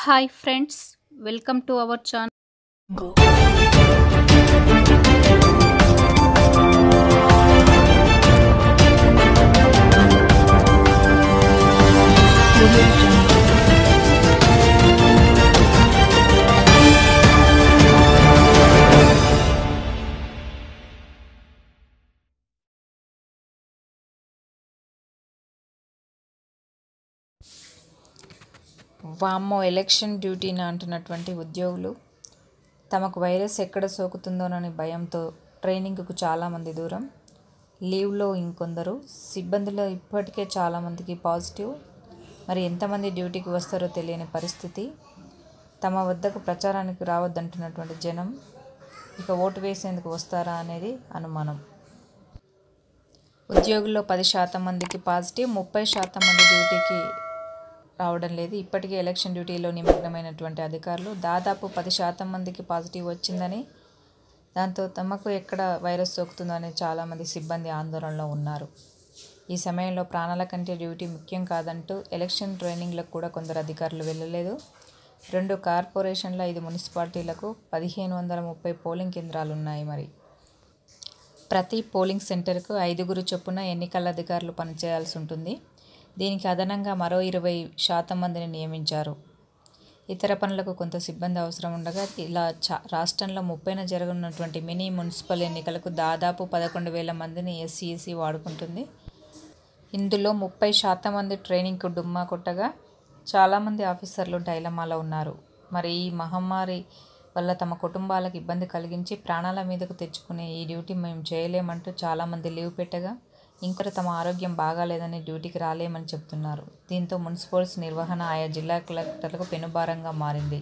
hi friends welcome to our channel వామ్మో election డ్యూటీని అంటున్నటువంటి ఉద్యోగులు తమకు వైరస్ ఎక్కడ సోకుతుందోనని భయంతో ట్రైనింగ్కు చాలామంది దూరం లీవ్లో ఇంకొందరు సిబ్బందిలో ఇప్పటికే చాలామందికి పాజిటివ్ మరి ఎంతమంది డ్యూటీకి వస్తారో తెలియని పరిస్థితి తమ వద్దకు ప్రచారానికి రావద్దంటున్నటువంటి జనం ఇక ఓటు వేసేందుకు వస్తారా అనేది అనుమానం ఉద్యోగుల్లో పది శాతం మందికి పాజిటివ్ ముప్పై శాతం మంది డ్యూటీకి రావడం లేదు ఇప్పటికే ఎలక్షన్ డ్యూటీలో నిమగ్నమైనటువంటి అధికారులు దాదాపు పది శాతం మందికి పాజిటివ్ వచ్చిందని దాంతో తమకు ఎక్కడ వైరస్ సోకుతుందో అని చాలామంది సిబ్బంది ఆందోళనలో ఉన్నారు ఈ సమయంలో ప్రాణాల కంటే డ్యూటీ ముఖ్యం కాదంటూ ఎలక్షన్ ట్రైనింగ్లకు కూడా కొందరు అధికారులు వెళ్ళలేదు రెండు కార్పొరేషన్ల ఐదు మున్సిపాలిటీలకు పదిహేను వందల ముప్పై పోలింగ్ కేంద్రాలు ఉన్నాయి మరి ప్రతి పోలింగ్ సెంటర్కు ఐదుగురు చొప్పున ఎన్నికల అధికారులు పనిచేయాల్సి ఉంటుంది దీనికి అదనంగా మరో ఇరవై శాతం మందిని నియమించారు ఇతర పనులకు కొంత సిబ్బంది అవసరం ఉండగా ఇలా చా రాష్ట్రంలో ముప్పైన జరగనున్నటువంటి మినీ మున్సిపల్ ఎన్నికలకు దాదాపు పదకొండు వేల మందిని ఎస్సీఈసీ వాడుకుంటుంది ఇందులో ముప్పై శాతం మంది ట్రైనింగ్కు డుమ్మా కొట్టగా చాలామంది ఆఫీసర్లు డైలమాలో ఉన్నారు మరి ఈ మహమ్మారి వల్ల తమ కుటుంబాలకు ఇబ్బంది కలిగించి ప్రాణాల మీదకు తెచ్చుకునే ఈ డ్యూటీ మేము చేయలేమంటూ చాలామంది లీవ్ పెట్టగా ఇంకొకరు తమ ఆరోగ్యం బాగాలేదని డ్యూటీకి రాలేమని చెప్తున్నారు దీంతో మున్సిపల్స్ నిర్వహణ ఆయా జిల్లా కలెక్టర్లకు పెనుభారంగా మారింది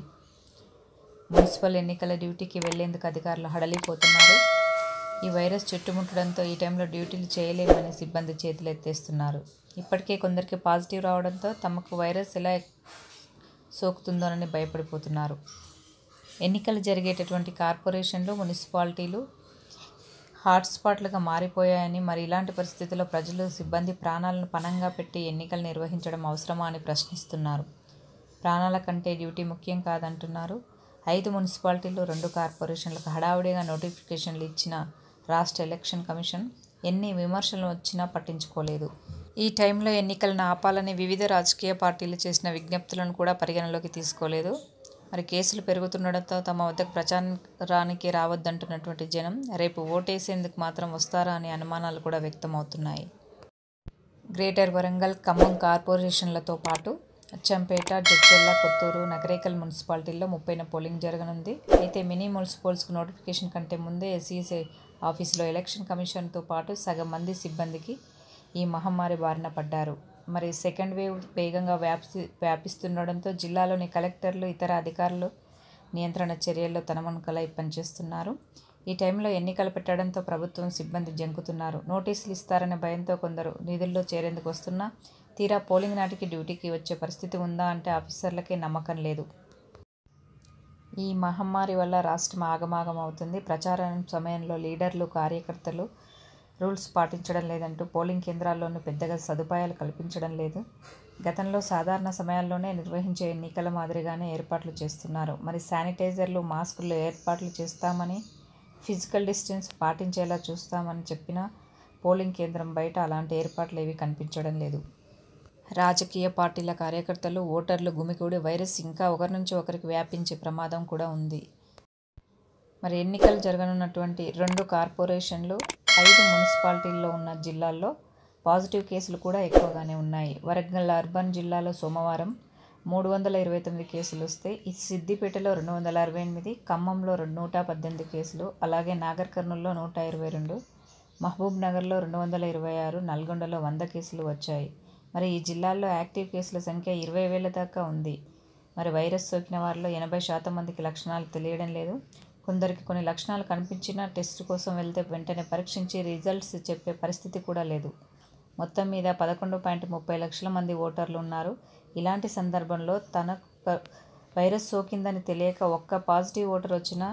మున్సిపల్ ఎన్నికల డ్యూటీకి వెళ్లేందుకు అధికారులు హడలిపోతున్నారు ఈ వైరస్ చుట్టుముట్టడంతో ఈ టైంలో డ్యూటీలు చేయలేమని సిబ్బంది చేతులెత్తేస్తున్నారు ఇప్పటికే కొందరికి పాజిటివ్ రావడంతో తమకు వైరస్ ఎలా సోకుతుందోనని భయపడిపోతున్నారు ఎన్నికలు జరిగేటటువంటి కార్పొరేషన్లు మున్సిపాలిటీలు హాట్స్పాట్లుగా మారిపోయాయని మరి ఇలాంటి పరిస్థితుల్లో ప్రజలు సిబ్బంది ప్రాణాలను పణంగా పెట్టి ఎన్నికలు నిర్వహించడం అవసరమా అని ప్రశ్నిస్తున్నారు ప్రాణాల కంటే డ్యూటీ ముఖ్యం కాదంటున్నారు ఐదు మున్సిపాలిటీలు రెండు కార్పొరేషన్లకు హడావుడిగా నోటిఫికేషన్లు ఇచ్చిన రాష్ట్ర ఎలక్షన్ కమిషన్ ఎన్ని విమర్శలు వచ్చినా పట్టించుకోలేదు ఈ టైంలో ఎన్నికలను ఆపాలని వివిధ రాజకీయ పార్టీలు చేసిన విజ్ఞప్తులను కూడా పరిగణలోకి తీసుకోలేదు మరి కేసులు పెరుగుతుండడంతో తమ వద్దకు ప్రచారానికి రావద్దంటున్నటువంటి జనం రేపు ఓటేసేందుకు మాత్రం వస్తారా అనే అనుమానాలు కూడా వ్యక్తమవుతున్నాయి గ్రేటర్ వరంగల్ ఖమ్మం కార్పొరేషన్లతో పాటు అచ్చంపేట జడ్చెల్ల కొత్తూరు నగరేకల్ మున్సిపాలిటీల్లో ముప్పైన పోలింగ్ జరగనుంది అయితే మినీ మున్సిపల్స్కు నోటిఫికేషన్ కంటే ముందే ఎస్ఈసీ ఆఫీసులో ఎలక్షన్ కమిషన్తో పాటు సగం మంది సిబ్బందికి ఈ మహమ్మారి బారిన పడ్డారు మరి సెకండ్ వేవ్ వేగంగా వ్యాప్తి వ్యాపిస్తుండడంతో జిల్లాలోని కలెక్టర్లు ఇతర అధికారులు నియంత్రణ చర్యల్లో తనమనుకలై పనిచేస్తున్నారు ఈ టైంలో ఎన్నికలు పెట్టడంతో ప్రభుత్వం సిబ్బంది జంకుతున్నారు నోటీసులు ఇస్తారనే భయంతో కొందరు నిధుల్లో చేరేందుకు వస్తున్నా తీరా పోలింగ్ నాటికి డ్యూటీకి వచ్చే పరిస్థితి ఉందా అంటే ఆఫీసర్లకే నమ్మకం లేదు ఈ మహమ్మారి వల్ల రాష్ట్రం ఆగమాగం అవుతుంది ప్రచారం సమయంలో లీడర్లు కార్యకర్తలు రూల్స్ పాటించడం లేదంటూ పోలింగ్ కేంద్రాల్లోనూ పెద్దగా సదుపాయాలు కల్పించడం లేదు గతంలో సాధారణ సమయాల్లోనే నిర్వహించే ఎన్నికల మాదిరిగానే ఏర్పాట్లు చేస్తున్నారు మరి శానిటైజర్లు మాస్కులు ఏర్పాట్లు చేస్తామని ఫిజికల్ డిస్టెన్స్ పాటించేలా చూస్తామని చెప్పినా పోలింగ్ కేంద్రం బయట అలాంటి ఏర్పాట్లు ఏవి కనిపించడం లేదు రాజకీయ పార్టీల కార్యకర్తలు ఓటర్లు గుమికూడి వైరస్ ఇంకా ఒకరి నుంచి ఒకరికి వ్యాపించే ప్రమాదం కూడా ఉంది మరి ఎన్నికలు జరగనున్నటువంటి రెండు కార్పొరేషన్లు ఐదు మున్సిపాలిటీల్లో ఉన్న జిల్లాల్లో పాజిటివ్ కేసులు కూడా ఎక్కువగానే ఉన్నాయి వరంగల్ అర్బన్ జిల్లాలో సోమవారం మూడు వందల ఇరవై తొమ్మిది కేసులు వస్తే ఈ సిద్దిపేటలో రెండు వందల అరవై ఎనిమిది ఖమ్మంలో రెండు నూట పద్దెనిమిది కేసులు అలాగే నాగర్ కర్నూల్లో నూట ఇరవై రెండు మహబూబ్ నగర్లో రెండు వందల ఇరవై ఆరు నల్గొండలో వంద కేసులు వచ్చాయి మరి ఈ జిల్లాల్లో యాక్టివ్ కేసుల సంఖ్య ఇరవై వేల దాకా ఉంది మరి వైరస్ సోకిన వారిలో ఎనభై శాతం మందికి లక్షణాలు తెలియడం లేదు కొందరికి కొన్ని లక్షణాలు కనిపించినా టెస్ట్ కోసం వెళ్తే వెంటనే పరీక్షించి రిజల్ట్స్ చెప్పే పరిస్థితి కూడా లేదు మొత్తం మీద పదకొండు పాయింట్ ముప్పై లక్షల మంది ఓటర్లు ఉన్నారు ఇలాంటి సందర్భంలో తనకు వైరస్ సోకిందని తెలియక ఒక్క పాజిటివ్ ఓటర్ వచ్చినా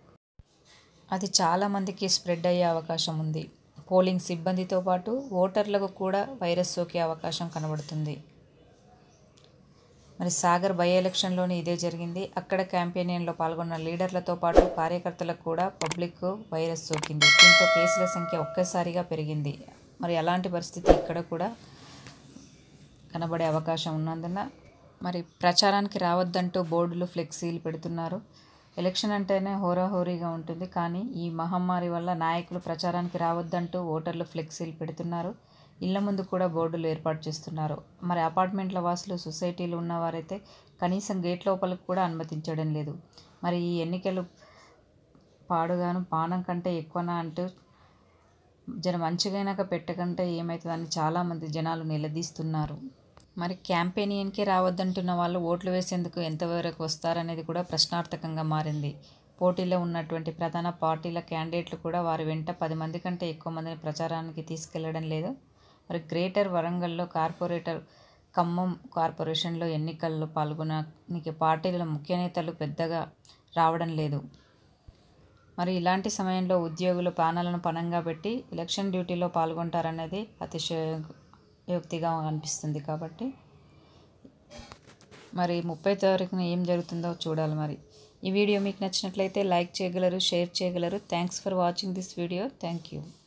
అది చాలామందికి స్ప్రెడ్ అయ్యే అవకాశం ఉంది పోలింగ్ సిబ్బందితో పాటు ఓటర్లకు కూడా వైరస్ సోకే అవకాశం కనబడుతుంది మరి సాగర్ బై ఎలక్షన్లోని ఇదే జరిగింది అక్కడ క్యాంపెయినియన్లో పాల్గొన్న లీడర్లతో పాటు కార్యకర్తలకు కూడా పబ్లిక్ వైరస్ సోకింది దీంతో కేసుల సంఖ్య ఒక్కసారిగా పెరిగింది మరి అలాంటి పరిస్థితి ఇక్కడ కూడా కనబడే అవకాశం ఉన్నందున మరి ప్రచారానికి రావద్దంటూ బోర్డులు ఫ్లెక్సీలు పెడుతున్నారు ఎలక్షన్ అంటేనే హోరాహోరీగా ఉంటుంది కానీ ఈ మహమ్మారి వల్ల నాయకులు ప్రచారానికి రావద్దంటూ ఓటర్లు ఫ్లెక్సీలు పెడుతున్నారు ఇళ్ల ముందు కూడా బోర్డులు ఏర్పాటు చేస్తున్నారు మరి అపార్ట్మెంట్ల వాసులు సొసైటీలు ఉన్నవారైతే కనీసం గేట్ లోపలికి కూడా అనుమతించడం లేదు మరి ఈ ఎన్నికలు పాడుగాను పానం కంటే ఎక్కువనా అంటూ జర మంచిగైనాక పెట్టకంటే ఏమవుతుందని చాలామంది జనాలు నిలదీస్తున్నారు మరి క్యాంపెయినియన్కి రావద్దంటున్న వాళ్ళు ఓట్లు వేసేందుకు ఎంతవరకు వస్తారనేది కూడా ప్రశ్నార్థకంగా మారింది పోటీలో ఉన్నటువంటి ప్రధాన పార్టీల క్యాండిడేట్లు కూడా వారి వెంట పది మంది కంటే ఎక్కువ మందిని ప్రచారానికి తీసుకెళ్లడం లేదు మరి గ్రేటర్ వరంగల్లో కార్పొరేటర్ ఖమ్మం కార్పొరేషన్లో ఎన్నికల్లో పాల్గొనడానికి పార్టీల ముఖ్య నేతలు పెద్దగా రావడం లేదు మరి ఇలాంటి సమయంలో ఉద్యోగులు ప్రాణాలను పణంగా పెట్టి ఎలక్షన్ డ్యూటీలో పాల్గొంటారనేది అతిశయోక్తిగా అనిపిస్తుంది కాబట్టి మరి ముప్పై తారీఖున ఏం జరుగుతుందో చూడాలి మరి ఈ వీడియో మీకు నచ్చినట్లయితే లైక్ చేయగలరు షేర్ చేయగలరు thanks for watching this video thank you